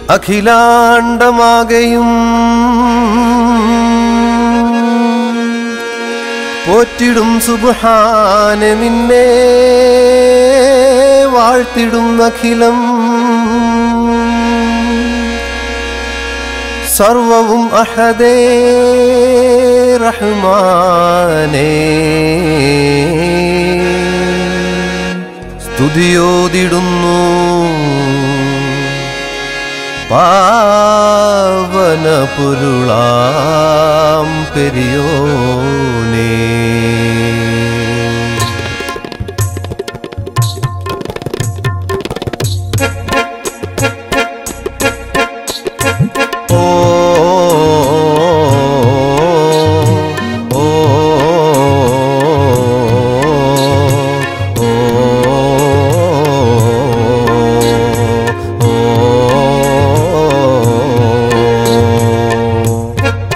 അഖിലാണ്ടമാകയും പോറ്റിടും സുബാന നിന്നെ വാഴ്ത്തിടും അഖിലം സർവവും അഹദേ റഹ്മാനേ സ്തുതിയോതിടുന്നു പാവന പൊരുളാം പെരിയോനേ ഓ ഓ ഓ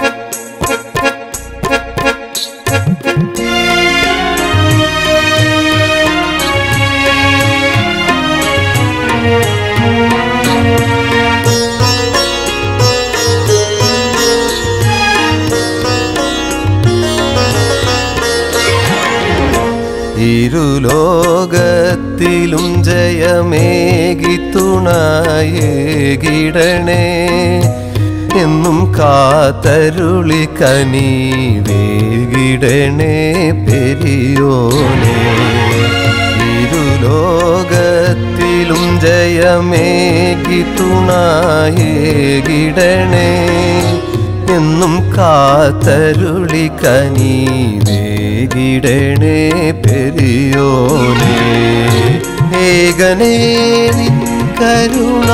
ഇരുലോകത്തിലും ജയമേകി തുണയേകിടണേ എന്നും കാത്തരുളി കനി വേകിടണേ പെരിയോനേ ഇരുലോകത്തിലും ജയമേകി തുണയേകിടണേ എന്നും കാത്തരുളി കനി വേകിടണേ പെരിയോനേ ഏകനേ നിൻ കരുണ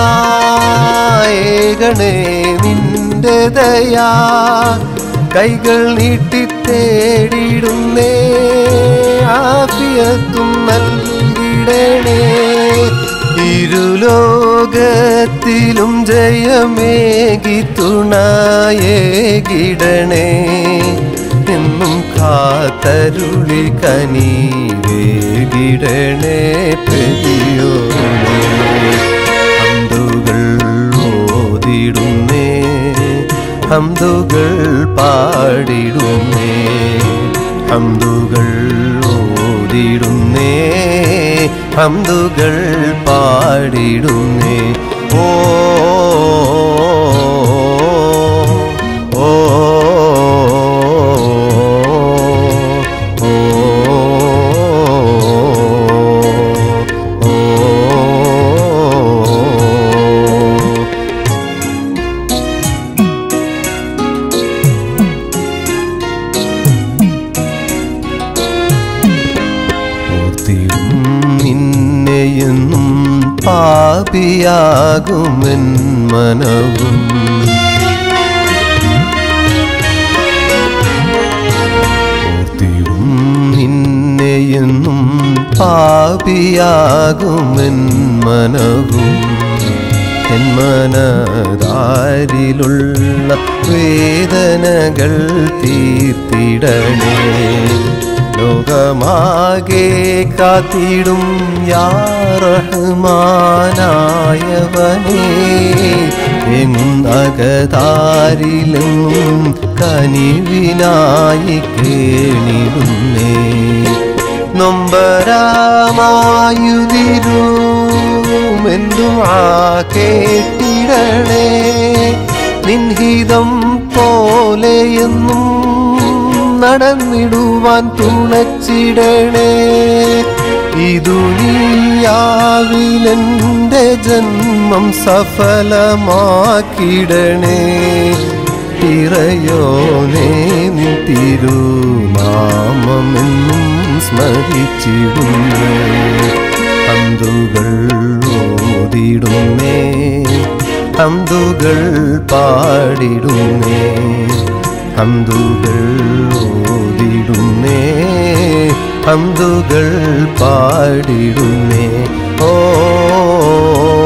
ഏകണേ നിന്റെ ദയാ കൈകൾ നീട്ടി തേടിയിടുന്നേ ആഫിയത്തും നൽകിടണേ ഇരുലോകത്തിലും ജയമേകി തുണയേകിടണേ എന്നും കാത്തരുളി കനി വേകിടണേ പെരിയോനേ ഹന്തുകൾ ഓതിടുന്നേ ഹന്തുകൾ പാടിടുന്നേ ഹന്തുകൾ ഓതിടുന്നേ ഹന്തുകൾ പാടിടുന്നേ ഓ ഓ ഓ ഓർത്തിടും നിന്നെയെന്നും പാപിയാകുമെൻ മനവും ഓർത്തിടും നിന്നെയെന്നും പാപിയാകുമെൻ മനവും എൻ മനതാരിലുള്ള വേദനകൾ തീർത്തിടണേ ലോകമാകെ കാത്തിടും യാറഹ്മാനായവനേ എങ്ങകതാരിലെങ്ങും കനിവിനായി കേണിടുന്നേ നൊമ്പരാമായുതിരുമെന്തു ആ കേട്ടിടണേ നിൻഹിതം പോലെയെന്നും നടന്നിടുവാൻ തുണച്ചിടണേ ഇതു നീയാവിലെൻ്റെ ജന്മം സഫലമാക്കിടണേ ഇറയോനേ നിൻ തിരുനാമമെന്നും സ്മരിച്ചിടുന്നേ അന്തുകൾ ഓതിടുന്നേ അന്തുകൾ പാടിടുന്നേ അന്തുകൾ ഓതിടുന്നേ അന്തുകൾ പാടിടുന്നേ ഓ